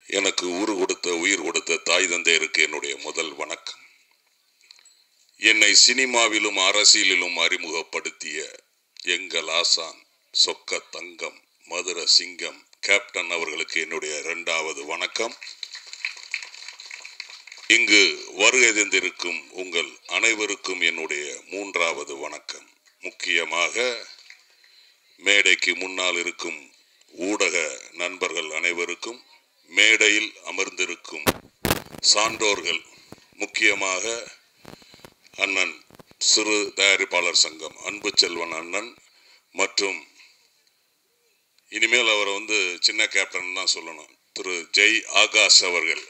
எனக்கு ஊறு கொடுத்த உயிர் கொடுத்த தாய் தந்தையருக்கு என்னுடைய முதல் வணக்கம் என்னை சினிமாவிலும் அரசியலிலும் அறிமுகப்படுத்திய எங்கள் ஆசான் சொக்க தங்கம் மதுர சிங்கம் கேப்டன் அவர்களுக்கு என்னுடைய இரண்டாவது வணக்கம் இங்கு வருகை தந்திருக்கும் உங்கள் அனைவருக்கும் என்னுடைய மூன்றாவது வணக்கம் முக்கியமாக மேடைக்கு முன்னால் இருக்கும் ஊடக நண்பர்கள் அனைவருக்கும் மேடையில் அமர்ந்திருக்கும் சான்றோர்கள் முக்கியமாக அண்ணன் சிறு தயாரிப்பாளர் சங்கம் அன்பு செல்வன் அண்ணன் மற்றும் இனிமேல் அவரை வந்து சின்ன கேப்டன் தான் சொல்லணும் திரு ஜெய் ஆகாஷ் அவர்கள்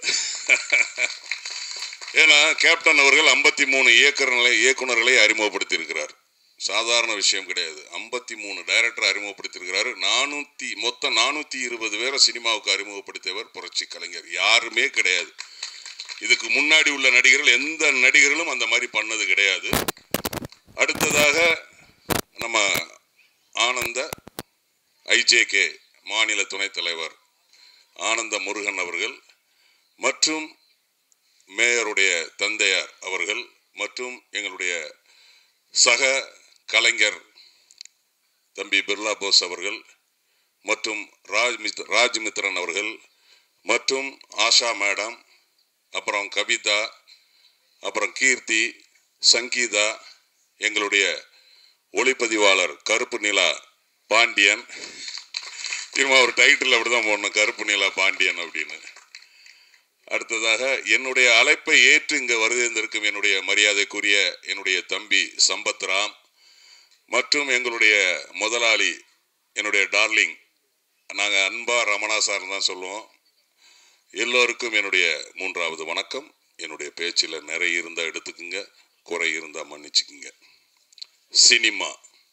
ஏன்னா கேப்டன் அவர்கள் ஐம்பத்தி மூணு இயக்குநர்களை இயக்குநர்களை அறிமுகப்படுத்தியிருக்கிறார் சாதாரண விஷயம் கிடையாது ஐம்பத்தி மூணு டைரக்டர் அறிமுகப்படுத்தியிருக்கிறாரு நானூற்றி மொத்தம் நானூற்றி இருபது பேரை சினிமாவுக்கு அறிமுகப்படுத்தியவர் புரட்சி கலைஞர் யாருமே கிடையாது இதுக்கு முன்னாடி உள்ள நடிகர்கள் எந்த நடிகர்களும் அந்த மாதிரி பண்ணது கிடையாது அடுத்ததாக நம்ம ஆனந்த ஐஜேகே மாநில துணைத் தலைவர் ஆனந்த முருகன் அவர்கள் மற்றும் மேயருடைய தந்தையார் அவர்கள் மற்றும் எங்களுடைய சக கலைஞர் தம்பி பிர்லா போஸ் அவர்கள் மற்றும் ராஜ் மித் ராஜ் மித்ரன் அவர்கள் மற்றும் ஆஷா மேடம் அப்புறம் கவிதா அப்புறம் கீர்த்தி சங்கீதா எங்களுடைய ஒளிப்பதிவாளர் கருப்பு நிலா பாண்டியன் திரும்ப ஒரு டைட்டில் அப்படிதான் போடணும் கருப்பு நிலா பாண்டியன் அப்படின்னு அடுத்ததாக என்னுடைய அழைப்பை ஏற்று இங்கு வருகின்றிருக்கும் என்னுடைய மரியாதைக்குரிய என்னுடைய தம்பி சம்பத் ராம் மற்றும் எங்களுடைய முதலாளி என்னுடைய டார்லிங் நாங்கள் அன்பா ரமணா சார் தான் சொல்லுவோம் எல்லோருக்கும் என்னுடைய மூன்றாவது வணக்கம் என்னுடைய பேச்சில் நிறைய இருந்தால் எடுத்துக்குங்க குறை இருந்தால் மன்னிச்சுக்குங்க சினிமா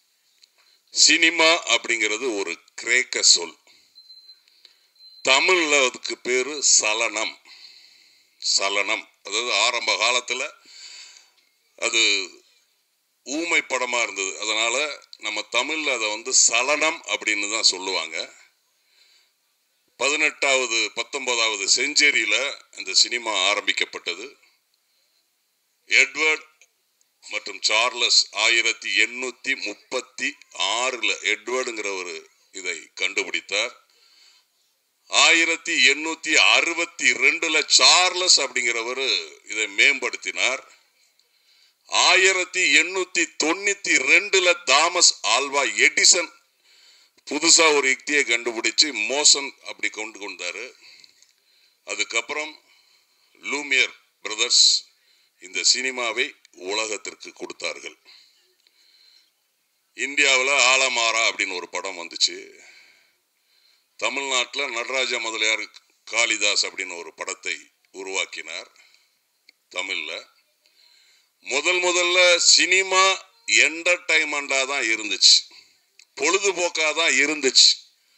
சினிமா அப்படிங்கிறது ஒரு கிரேக்க சொல் தமிழ்ல அதுக்கு பேரு சலனம் சலனம் அதாவது ஆரம்ப காலத்துல அது ஊமை படமா இருந்தது அதனால நம்ம தமிழ்ல அதை வந்து சலனம் அப்படின்னு தான் சொல்லுவாங்க பதினெட்டாவது பத்தொன்பதாவது செஞ்சுரியில இந்த சினிமா ஆரம்பிக்கப்பட்டது எட்வர்ட் மற்றும் சார்லஸ் ஆயிரத்தி எண்ணூத்தி முப்பத்தி ஆறுல எட்வர்டுங்கிற ஒரு இதை கண்டுபிடித்தார் ஆயிரத்தி எண்ணூத்தி அறுபத்தி ரெண்டுல சார்லஸ் அப்படிங்கிறவர் இதை மேம்படுத்தினார் ஆயிரத்தி எண்ணூத்தி தொண்ணூத்தி ரெண்டுல தாமஸ் ஆல்வா எடிசன் புதுசா ஒரு யுக்தியை கண்டுபிடிச்சு மோசன் அப்படி கொண்டு கொண்டாரு அதுக்கப்புறம் லூமியர் பிரதர்ஸ் இந்த சினிமாவை உலகத்திற்கு கொடுத்தார்கள் இந்தியாவில் ஆலமாரா அப்படின்னு ஒரு படம் வந்துச்சு தமிழ்நாட்டில் நடராஜ முதலியார் காளிதாஸ் அப்படின்னு ஒரு படத்தை உருவாக்கினார் தமிழில் முதல் முதல்ல சினிமா என்டர்டைன்மெண்டாக தான் இருந்துச்சு பொழுதுபோக்காக தான் இருந்துச்சு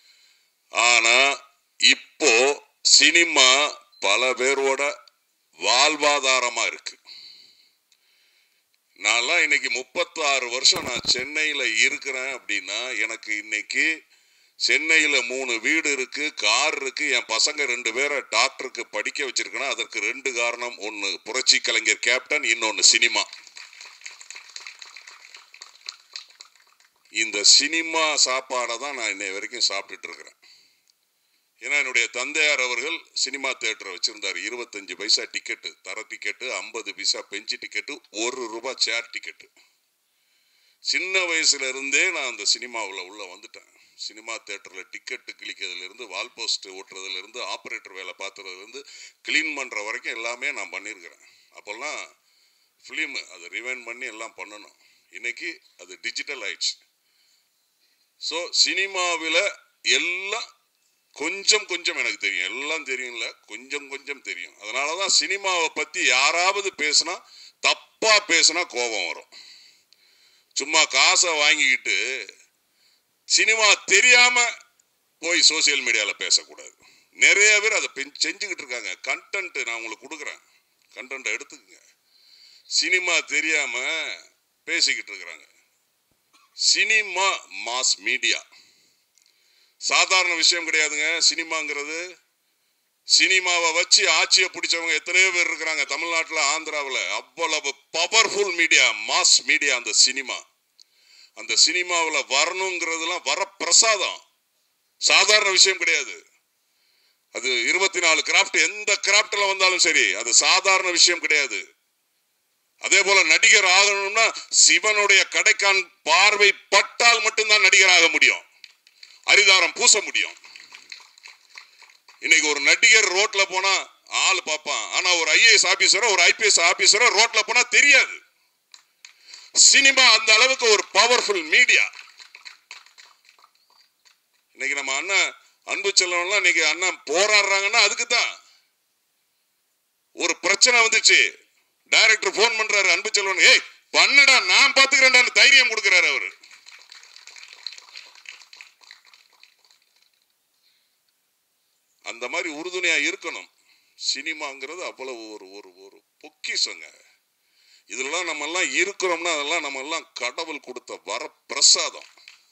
ஆனா இப்போ சினிமா பல பேரோட வாழ்வாதாரமா இருக்கு நான்லாம் இன்னைக்கு முப்பத்தாறு வருஷம் நான் சென்னையில இருக்கிறேன் அப்படின்னா எனக்கு இன்னைக்கு சென்னையில மூணு வீடு இருக்கு கார் இருக்கு என் பசங்க ரெண்டு பேரை டாக்டருக்கு படிக்க வச்சிருக்கேன்னா அதற்கு ரெண்டு காரணம் ஒன்னு புரட்சி கலைஞர் கேப்டன் இன்னொன்னு சினிமா இந்த சினிமா சாப்பாடை தான் நான் இன்னை வரைக்கும் சாப்பிட்டுட்டு இருக்கிறேன் ஏன்னா என்னுடைய தந்தையார் அவர்கள் சினிமா தேட்டரை வச்சிருந்தார் இருபத்தஞ்சு பைசா டிக்கெட்டு தர டிக்கெட்டு ஐம்பது பைசா பெஞ்சு டிக்கெட்டு ஒரு ரூபாய் சேர் டிக்கெட்டு சின்ன வயசுல இருந்தே நான் அந்த சினிமாவில் உள்ள வந்துட்டேன் சினிமா தேட்டரில் டிக்கெட்டு கிழிக்கிறதுல இருந்து வால் போஸ்ட் ஓட்டுறதுல இருந்து ஆப்ரேட்டர் வேலை பார்த்துறதுல இருந்து க்ளீன் பண்ணுற வரைக்கும் எல்லாமே நான் பண்ணியிருக்கிறேன் அப்போல்லாம் ஃபிலிம் அதை ரிவைன் பண்ணி எல்லாம் பண்ணணும் இன்னைக்கு அது டிஜிட்டல் ஆயிடுச்சு ஸோ சினிமாவில் எல்லாம் கொஞ்சம் கொஞ்சம் எனக்கு தெரியும் எல்லாம் தெரியும்ல கொஞ்சம் கொஞ்சம் தெரியும் அதனால தான் சினிமாவை பற்றி யாராவது பேசுனா தப்பா பேசுனா கோபம் வரும் சும்மா காசை வாங்கிக்கிட்டு சினிமா தெரியாம போய் சோசியல் மீடியால பேசக்கூடாது நிறைய பேர் அதை பெஞ்- செஞ்சுக்கிட்டு இருக்காங்க கண்டென்ட் நான் உங்களுக்கு கொடுக்குறேன் கண்டென்ட்டை எடுத்துக்கங்க சினிமா தெரியாம பேசிக்கிட்டு இருக்கிறாங்க சினிமா மாஸ் மீடியா சாதாரண விஷயம் கிடையாதுங்க சினிமாங்கிறது சினிமாவை வச்சு ஆட்சியை பிடிச்சவங்க எத்தனையோ பேர் இருக்கிறாங்க தமிழ்நாட்டில் ஆந்திராவில் அவ்வளவு பவர்ஃபுல் மீடியா மாஸ் மீடியா அந்த சினிமா அந்த சினிமாவில் வரணுங்கிறதுலாம் வர பிரசாதம் சாதாரண விஷயம் கிடையாது அது இருபத்தி நாலு கிராஃப்ட் எந்த கிராஃப்ட்ல வந்தாலும் சரி அது சாதாரண விஷயம் கிடையாது அதே போல நடிகர் ஆகணும்னா சிவனுடைய கடைக்கான் பார்வை பட்டால் மட்டும்தான் நடிகர் ஆக முடியும் அரிதாரம் பூச முடியும் இன்னைக்கு ஒரு நடிகர் ரோட்ல போனா ஆள் பார்ப்பான் ஆனா ஒரு ஐஏஎஸ் ஆபீசரோ ஒரு ஐபிஎஸ் ஆபீசரோ ரோட்ல போனா தெரியாது சினிமா அந்த அளவுக்கு ஒரு பவர்ஃபுல் மீடியா இன்னைக்கு நம்ம அண்ணன் அன்பு செல்வம்லாம் இன்னைக்கு அண்ணன் போராடுறாங்கன்னா அதுக்கு தான் ஒரு பிரச்சனை வந்துச்சு டைரக்டர் போன் பண்றாரு அன்பு செல்வன் ஏய் பண்ணடா நான் பாத்துக்கிறேன்டான்னு தைரியம் கொடுக்கிறாரு அவரு அந்த மாதிரி உறுதுணையா இருக்கணும் சினிமாங்கிறது அவ்வளவு ஒரு ஒரு ஒரு பொக்கிஷங்க இதெல்லாம் நம்ம எல்லாம் இருக்கிறோம்னா அதெல்லாம் நம்ம எல்லாம் கடவுள் கொடுத்த வர பிரசாதம்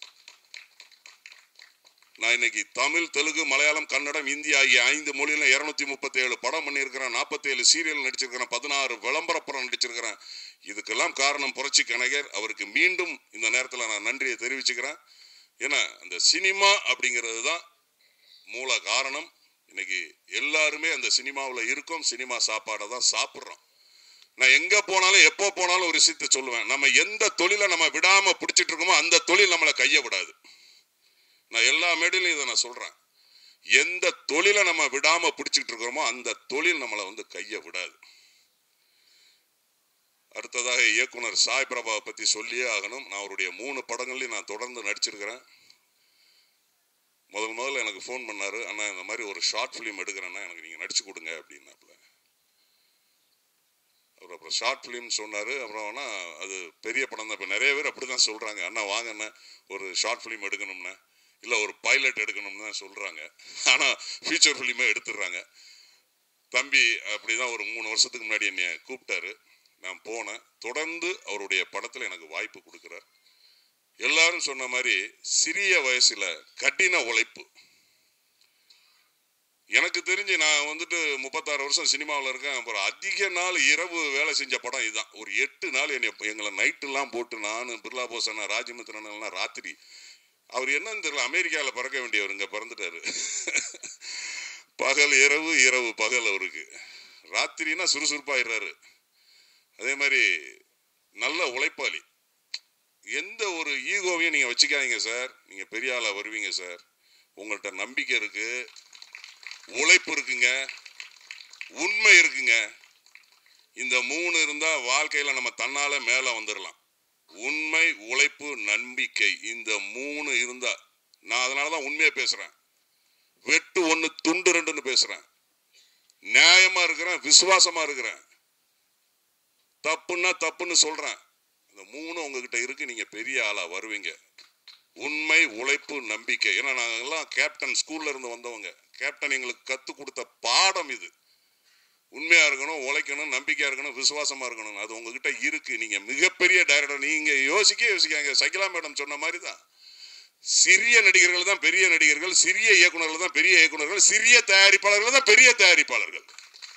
நான் இன்னைக்கு தமிழ் தெலுங்கு மலையாளம் கன்னடம் இந்தி ஆகிய ஐந்து மொழியில இருநூத்தி முப்பத்தி ஏழு படம் பண்ணியிருக்கிறேன் நாற்பத்தி ஏழு சீரியல் நடிச்சிருக்கிறேன் பதினாறு விளம்பர படம் நடிச்சிருக்கிறேன் இதுக்கெல்லாம் காரணம் புரட்சி கனகர் அவருக்கு மீண்டும் இந்த நேரத்தில் நான் நன்றியை தெரிவிச்சுக்கிறேன் ஏன்னா அந்த சினிமா அப்படிங்கிறது தான் மூல காரணம் இன்னைக்கு எல்லாருமே அந்த சினிமாவில் இருக்கோம் சினிமா சாப்பாடை தான் சாப்பிட்றோம் நான் எங்க போனாலும் எப்போ போனாலும் ஒரு விஷயத்தை சொல்லுவேன் நம்ம எந்த தொழிலை நம்ம விடாம பிடிச்சிட்டு இருக்கோமோ அந்த தொழில் நம்மளை கைய விடாது நான் எல்லா மேடையிலும் இதை நான் சொல்றேன் எந்த தொழிலை நம்ம விடாம பிடிச்சிட்டு இருக்கிறோமோ அந்த தொழில் நம்மளை வந்து கைய விடாது அடுத்ததாக இயக்குனர் சாய் பிரபாவை பத்தி சொல்லியே ஆகணும் நான் அவருடைய மூணு படங்கள்லையும் நான் தொடர்ந்து நடிச்சிருக்கிறேன் முதல் முதல்ல எனக்கு ஃபோன் பண்ணாரு அண்ணா இந்த மாதிரி ஒரு ஷார்ட் ஃபிலிம் எடுக்கிறேன்னா எனக்கு நீங்க நடிச்சு கொடுங்க அப்படின்னாப்புல அப்புறம் அப்புறம் ஷார்ட் ஃபிலிம் சொன்னார் அப்புறம் ஆனால் அது பெரிய படம் தான் இப்போ நிறைய பேர் அப்படி தான் சொல்கிறாங்க அண்ணா வாங்கண்ணே ஒரு ஷார்ட் ஃபிலிம் எடுக்கணும்னா இல்லை ஒரு பைலட் எடுக்கணும்னு தான் சொல்கிறாங்க ஆனால் ஃபீச்சர் ஃபிலிமே எடுத்துடுறாங்க தம்பி அப்படி தான் ஒரு மூணு வருஷத்துக்கு முன்னாடி என்னை கூப்பிட்டாரு நான் போனேன் தொடர்ந்து அவருடைய படத்தில் எனக்கு வாய்ப்பு கொடுக்குறார் எல்லாரும் சொன்ன மாதிரி சிறிய வயசில் கடின உழைப்பு எனக்கு தெரிஞ்சு நான் வந்துட்டு முப்பத்தாறு வருஷம் சினிமாவில் இருக்கேன் அப்புறம் அதிக நாள் இரவு வேலை செஞ்ச படம் இதுதான் ஒரு எட்டு நாள் என்னை எங்களை நைட்டுலாம் போட்டு நான் பிர்லா போசனா ராஜமித்ரன் எல்லாம் ராத்திரி அவர் என்னன்னு தெரியல அமெரிக்காவில் பறக்க வேண்டியவர் இங்கே பறந்துட்டாரு பகல் இரவு இரவு பகல் அவருக்கு ராத்திரினா சுறுசுறுப்பாயிடுறாரு அதே மாதிரி நல்ல உழைப்பாளி எந்த ஒரு ஈகோவையும் நீங்கள் வச்சுக்காதீங்க சார் நீங்கள் பெரிய ஆளாக வருவீங்க சார் உங்கள்கிட்ட நம்பிக்கை இருக்குது உழைப்பு இருக்குங்க உண்மை இருக்குங்க இந்த மூணு இருந்தா வாழ்க்கையில நம்ம தன்னால மேல வந்துடலாம் உண்மை உழைப்பு நம்பிக்கை இந்த மூணு இருந்தா நான் அதனாலதான் உண்மையை பேசுறேன் வெட்டு ஒண்ணு துண்டு ரெண்டுன்னு பேசுறேன் நியாயமா இருக்கிறேன் விசுவாசமா இருக்கிறேன் தப்புன்னா தப்புன்னு சொல்றேன் இந்த மூணு உங்ககிட்ட இருக்கு நீங்க பெரிய ஆளா வருவீங்க உண்மை உழைப்பு நம்பிக்கை ஏன்னா நாங்கெல்லாம் கேப்டன் ஸ்கூல்ல இருந்து வந்தவங்க கேப்டன் எங்களுக்கு கத்து கொடுத்த பாடம் இது உண்மையா இருக்கணும் உழைக்கணும் நம்பிக்கையா இருக்கணும் விசுவாசமா இருக்கணும் அது உங்ககிட்ட இருக்கு நீங்க மிகப்பெரிய டைரக்டர் நீங்க யோசிக்க யோசிக்காங்க சகிலா மேடம் சொன்ன மாதிரி தான் சிறிய நடிகர்கள் தான் பெரிய நடிகர்கள் சிறிய இயக்குநர்கள் தான் பெரிய இயக்குநர்கள் சிறிய தயாரிப்பாளர்கள் தான் பெரிய தயாரிப்பாளர்கள்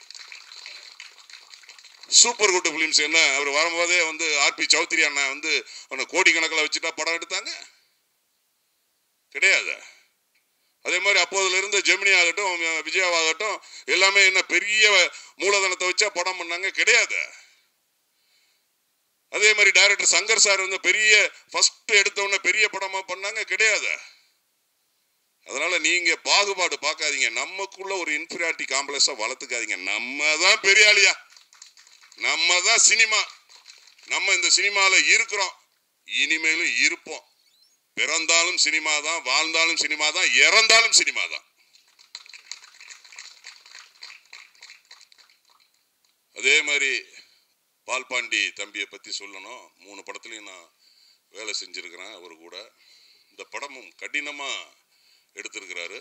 சூப்பர் குட் பிலிம்ஸ் என்ன அவர் வரும்போதே வந்து ஆர்பி சௌத்ரி அண்ணா வந்து அவனை கோடிக்கணக்கில் வச்சுட்டா படம் எடுத்தாங்க கிடையாது அதே மாதிரி அப்போதுல இருந்த ஜெமினி ஆகட்டும் விஜயாவாகட்டும் எல்லாமே என்ன பெரிய மூலதனத்தை வச்சா படம் பண்ணாங்க கிடையாது அதே மாதிரி டைரக்டர் சங்கர் சார் வந்து பெரிய ஃபர்ஸ்ட் எடுத்தவொடனே பெரிய படமா பண்ணாங்க கிடையாது அதனால நீங்க பாகுபாடு பார்க்காதீங்க நமக்குள்ள ஒரு இன்ஃபீரியாரிட்டி காம்ப்ளெக்ஸா வளர்த்துக்காதீங்க நம்ம தான் பெரிய ஆளியா நம்ம தான் சினிமா நம்ம இந்த சினிமால இருக்கிறோம் இனிமேலும் இருப்போம் பிறந்தாலும் சினிமா தான் வாழ்ந்தாலும் சினிமா தான் இறந்தாலும் சினிமா தான் அதே மாதிரி பால்பாண்டி தம்பியை பத்தி சொல்லணும் மூணு படத்துலையும் நான் வேலை செஞ்சிருக்கிறேன் அவர் கூட இந்த படமும் கடினமா எடுத்திருக்கிறாரு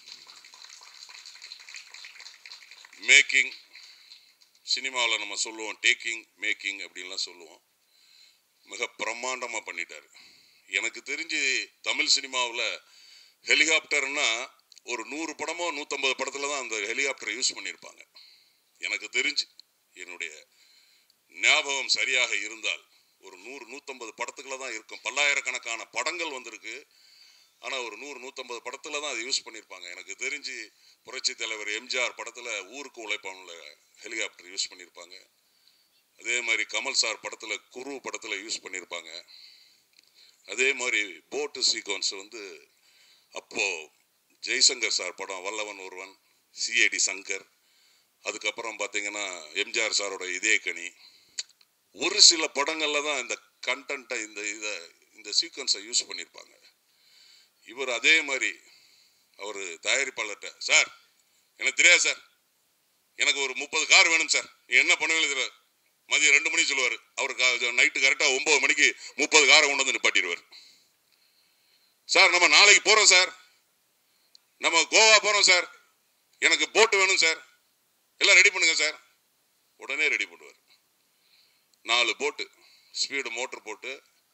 மேக்கிங் சினிமாவில் நம்ம சொல்லுவோம் டேக்கிங் மேக்கிங் அப்படின்லாம் சொல்லுவோம் மிக பிரம்மாண்டமாக பண்ணிட்டாரு எனக்கு தெரிஞ்சு தமிழ் சினிமாவில் ஹெலிகாப்டர்னா ஒரு நூறு படமோ நூற்றம்பது படத்தில் தான் அந்த ஹெலிகாப்டரை யூஸ் பண்ணியிருப்பாங்க எனக்கு தெரிஞ்சு என்னுடைய ஞாபகம் சரியாக இருந்தால் ஒரு நூறு நூற்றம்பது படத்துக்குள்ள தான் இருக்கும் பல்லாயிரக்கணக்கான படங்கள் வந்திருக்கு ஆனால் ஒரு நூறு நூற்றம்பது படத்தில் தான் அதை யூஸ் பண்ணியிருப்பாங்க எனக்கு தெரிஞ்சு புரட்சி தலைவர் எம்ஜிஆர் படத்தில் ஊருக்கு உழைப்பான்ல ஹெலிகாப்டர் யூஸ் பண்ணியிருப்பாங்க அதே மாதிரி கமல் சார் படத்தில் குரு படத்தில் யூஸ் பண்ணியிருப்பாங்க அதே மாதிரி போட்டு சீக்வன்ஸ் வந்து அப்போ ஜெய்சங்கர் சார் படம் வல்லவன் ஒருவன் சிஐடி சங்கர் அதுக்கப்புறம் பார்த்தீங்கன்னா எம்ஜிஆர் சாரோட இதயக்கனி ஒரு சில படங்களில் தான் இந்த கண்டென்ட்டை இந்த இதை இந்த சீக்வன்ஸை யூஸ் பண்ணியிருப்பாங்க இவர் அதே மாதிரி அவர் தயாரிப்பாளர்கிட்ட சார் எனக்கு தெரியாது சார் எனக்கு ஒரு முப்பது கார் வேணும் சார் நீ என்ன பண்ணுவீங்க தெரியாது மதியம் ரெண்டு மணிக்கு சொல்லுவார் அவர் நைட்டு கரெக்டாக ஒன்பது மணிக்கு முப்பது காரை கொண்டு வந்து நிப்பாட்டிடுவார் சார் நம்ம நாளைக்கு போகிறோம் சார் நம்ம கோவா போகிறோம் சார் எனக்கு போட்டு வேணும் சார் எல்லாம் ரெடி பண்ணுங்க சார் உடனே ரெடி பண்ணுவார் நாலு போட்டு ஸ்பீடு மோட்டர் போட்டு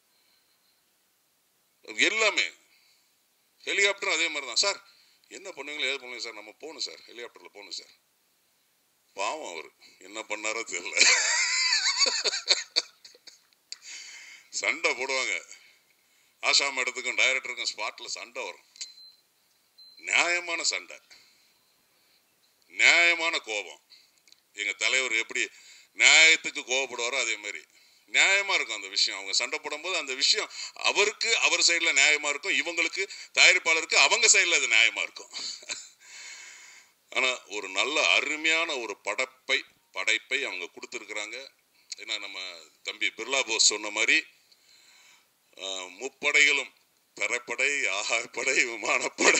எல்லாமே ஹெலிகாப்டரும் அதே மாதிரி தான் சார் என்ன பண்ணுவீங்களோ ஏது பண்ணுவீங்க சார் நம்ம போகணும் சார் ஹெலிகாப்டரில் போகணும் சார் பாவம் அவர் என்ன பண்ணாரோ தெரியல சண்டை போடுவாங்க ஆஷா மேடத்துக்கும் டைரக்டருக்கும் ஸ்பாட்ல சண்டை வரும் நியாயமான சண்டை நியாயமான கோபம் எங்க தலைவர் எப்படி நியாயத்துக்கு கோவப்படுவாரோ அதே மாதிரி நியாயமா இருக்கும் அந்த விஷயம் அவங்க சண்டை போடும்போது அந்த விஷயம் அவருக்கு அவர் சைடுல நியாயமா இருக்கும் இவங்களுக்கு தயாரிப்பாளருக்கு அவங்க சைடுல அது நியாயமா இருக்கும் ஆனா ஒரு நல்ல அருமையான ஒரு படைப்பை படைப்பை அவங்க கொடுத்துருக்குறாங்க ஏன்னா நம்ம தம்பி பிர்லா போஸ் சொன்ன மாதிரி ஆஹ், முப்படைகளும் தரைப்படை ஆகாயப்படை விமானப்படை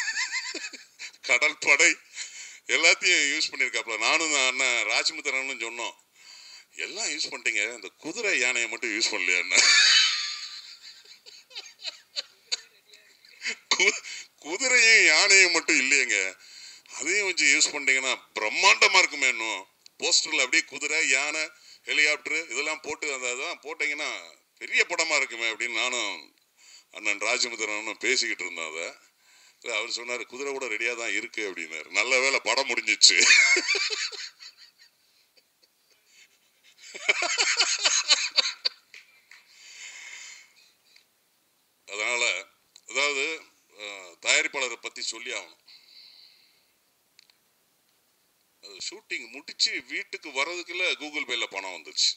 கடல் படை எல்லாத்தையும் யூஸ் பண்ணியிருக்காப்புல நானும் தான் அண்ணன் ராஜமுத்திரனும் சொன்னோம் எல்லாம் யூஸ் பண்ணிட்டீங்க இந்த குதிரை யானையை மட்டும் யூஸ் பண்ணலையா என்ன கு- குதிரையும் யானையும் மட்டும் இல்லையேங்க அதையும் வச்சு யூஸ் பண்ணிட்டீங்கன்னா பிரம்மாண்டமா இருக்குமே இன்னும் போஸ்டர்ல அப்படியே குதிரை யானை ஹெலிகாப்டர் இதெல்லாம் போட்டு அந்த இதெல்லாம் போட்டீங்கன்னா பெரிய படமா இருக்குமே அப்படின்னு நானும் அண்ணன் ராஜமுத்திரனும் பேசிக்கிட்டு இருந்தோம் அதை இல்ல, அவர் சொன்னாரு குதிரை கூட ரெடியா தான் இருக்கு அப்படின்னாரு நல்ல வேளை படம் முடிஞ்சிச்சு அதனால அதாவது அஹ், தயாரிப்பாளரை பத்தி சொல்லி ஆகணும் அது ஷூட்டிங் முடிச்சு வீட்டுக்கு வர்றதுக்குள்ள கூகுள் பேல பணம் வந்துருச்சு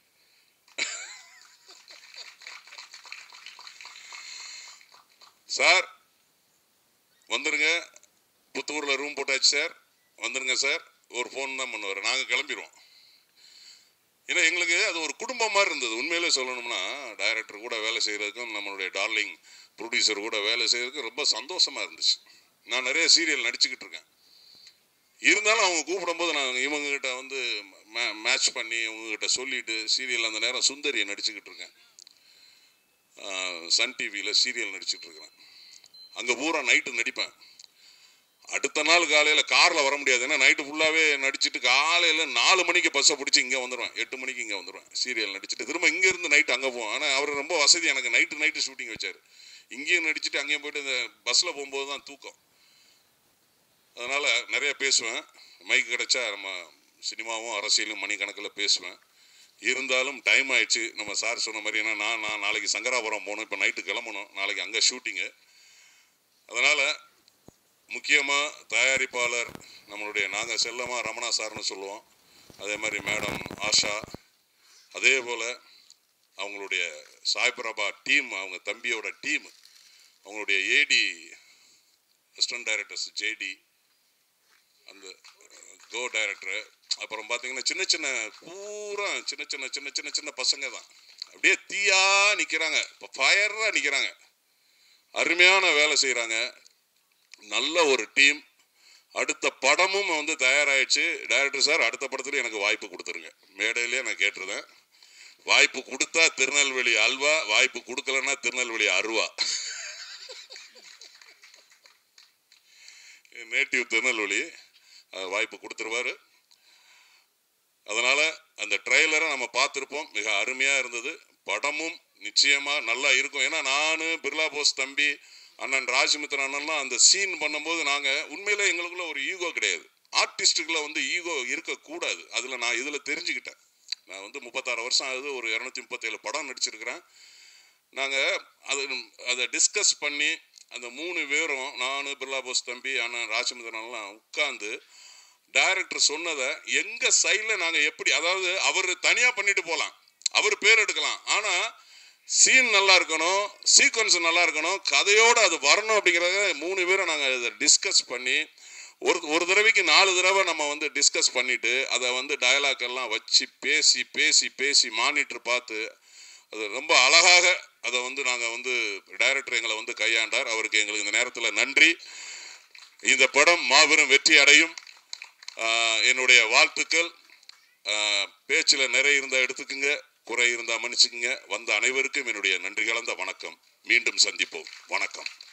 சார் வந்துருங்க புத்தூர்ல ரூம் போட்டாச்சு சார் வந்துருங்க சார் ஒரு ஃபோன் தான் பண்ணுவார் நாங்கள் கிளம்பிடுவோம் ஏன்னா எங்களுக்கு அது ஒரு குடும்பம் மாதிரி இருந்தது உண்மையிலே சொல்லணும்னா டைரக்டர் கூட வேலை செய்கிறதுக்கும் நம்மளுடைய டார்லிங் ப்ரொடியூசர் கூட வேலை செய்கிறதுக்கும் ரொம்ப சந்தோஷமா இருந்துச்சு நான் நிறைய சீரியல் நடிச்சுக்கிட்டு இருக்கேன் இருந்தாலும் அவங்க கூப்பிடும்போது நான் இவங்க கிட்ட வந்து மேட்ச் பண்ணி இவங்க கிட்ட சொல்லிட்டு சீரியல் அந்த நேரம் சுந்தரியை நடிச்சுக்கிட்டு இருக்கேன் ஆஹ் சன் டிவியில் சீரியல் நடிச்சுட்டு இருக்கிறேன் அங்கே பூரா நைட்டு நடிப்பேன் அடுத்த நாள் காலையில் காரில் வர முடியாது ஏன்னா நைட்டு ஃபுல்லாகவே நடிச்சிட்டு காலையில் நாலு மணிக்கு பஸ்ஸை பிடிச்சி இங்கே வந்துடுவேன் எட்டு மணிக்கு இங்கே வந்துடுவேன் சீரியல் நடிச்சிட்டு திரும்ப இங்கேருந்து நைட்டு அங்கே போவோம் ஆனால் அவர் ரொம்ப வசதி எனக்கு நைட்டு நைட்டு ஷூட்டிங் வச்சார் இங்கேயும் நடிச்சிட்டு அங்கேயும் போயிட்டு இந்த பஸ்ஸில் போகும்போது தான் தூக்கம் அதனால் நிறைய பேசுவேன் மைக் கிடைச்சா நம்ம சினிமாவும் அரசியலும் மணிக்கணக்கில் பேசுவேன் இருந்தாலும் டைம் ஆயிடுச்சு நம்ம சார் சொன்ன மாதிரி ஏன்னா நான் நான் நாளைக்கு சங்கராபுரம் போகணும் இப்போ நைட்டு கிளம்பணும் நாளைக்கு அங்கே ஷூட்டிங்கு அதனால் முக்கியமாக தயாரிப்பாளர் நம்மளுடைய நாங்கள் செல்லமாக ரமணா சார்னு சொல்லுவோம் அதே மாதிரி மேடம் ஆஷா அதே போல் அவங்களுடைய சாய் பிரபா டீம் அவங்க தம்பியோட டீம் அவங்களுடைய ஏடி அசிஸ்டன்ட் டைரக்டர்ஸ் ஜேடி அந்த கோ டைரக்டர் அப்புறம் பார்த்தீங்கன்னா சின்ன சின்ன பூரா சின்ன சின்ன சின்ன சின்ன சின்ன பசங்க தான் அப்படியே தீயா நிற்கிறாங்க இப்போ ஃபயராக நிற்கிறாங்க அருமையான வேலை செய்கிறாங்க நல்ல ஒரு டீம் அடுத்த படமும் வந்து தயாராகிடுச்சு டைரக்டர் சார் அடுத்த படத்துல எனக்கு வாய்ப்பு கொடுத்துருங்க மேடையிலே நான் கேட்டிருந்தேன் வாய்ப்பு கொடுத்தா திருநெல்வேலி அல்வா வாய்ப்பு கொடுக்கலன்னா திருநெல்வேலி அருவா நேட்டிவ் திருநெல்வேலி அஹ், வாய்ப்பு கொடுத்துருவாரு அதனால அந்த ட்ரெய்லரை நம்ம பார்த்துருப்போம் மிக அருமையா இருந்தது படமும் நிச்சயமா நல்லா இருக்கும் ஏன்னா நான் பிர்லா போஸ் தம்பி அண்ணன் ராஜமித்ரன் அண்ணன்லாம் அந்த சீன் பண்ணும்போது நாங்கள் உண்மையிலே எங்களுக்குள்ள ஒரு ஈகோ கிடையாது ஆர்டிஸ்ட்டுக்குள்ள வந்து ஈகோ இருக்கக்கூடாது அதில் நான் இதில் தெரிஞ்சுக்கிட்டேன் நான் வந்து முப்பத்தாறு வருஷம் ஆகுது ஒரு இரநூத்தி முப்பத்தேழு படம் நடிச்சிருக்கிறேன் நாங்கள் அது அதை டிஸ்கஸ் பண்ணி அந்த மூணு பேரும் நான் பிர்லா போஸ் தம்பி அண்ணன் ராஜமித்ரன்லாம் உட்காந்து டைரக்டர் சொன்னதை எங்க சைடில் நாங்கள் எப்படி அதாவது அவர் தனியாக பண்ணிட்டு போகலாம் அவர் பேர் எடுக்கலாம் ஆனால் சீன் நல்லா இருக்கணும் சீக்வன்ஸ் நல்லா இருக்கணும் கதையோடு அது வரணும் அப்படிங்கிறத மூணு பேரும் நாங்கள் இதை டிஸ்கஸ் பண்ணி ஒரு ஒரு தடவைக்கு நாலு தடவை நம்ம வந்து டிஸ்கஸ் பண்ணிட்டு அதை வந்து டயலாக் எல்லாம் வச்சு பேசி பேசி பேசி மானிட்டர் பார்த்து அது ரொம்ப அழகாக அதை வந்து நாங்கள் வந்து டைரக்டர் எங்களை வந்து கையாண்டார் அவருக்கு எங்களுக்கு இந்த நேரத்தில் நன்றி இந்த படம் மாபெரும் வெற்றி அடையும் ஆஹ் என்னுடைய வாழ்த்துக்கள் பேச்சில் நிறைய இருந்தால் எடுத்துக்குங்க குறை இருந்தால் மன்னிச்சுக்குங்க வந்த அனைவருக்கும் என்னுடைய நன்றி கலந்த வணக்கம் மீண்டும் சந்திப்போம் வணக்கம்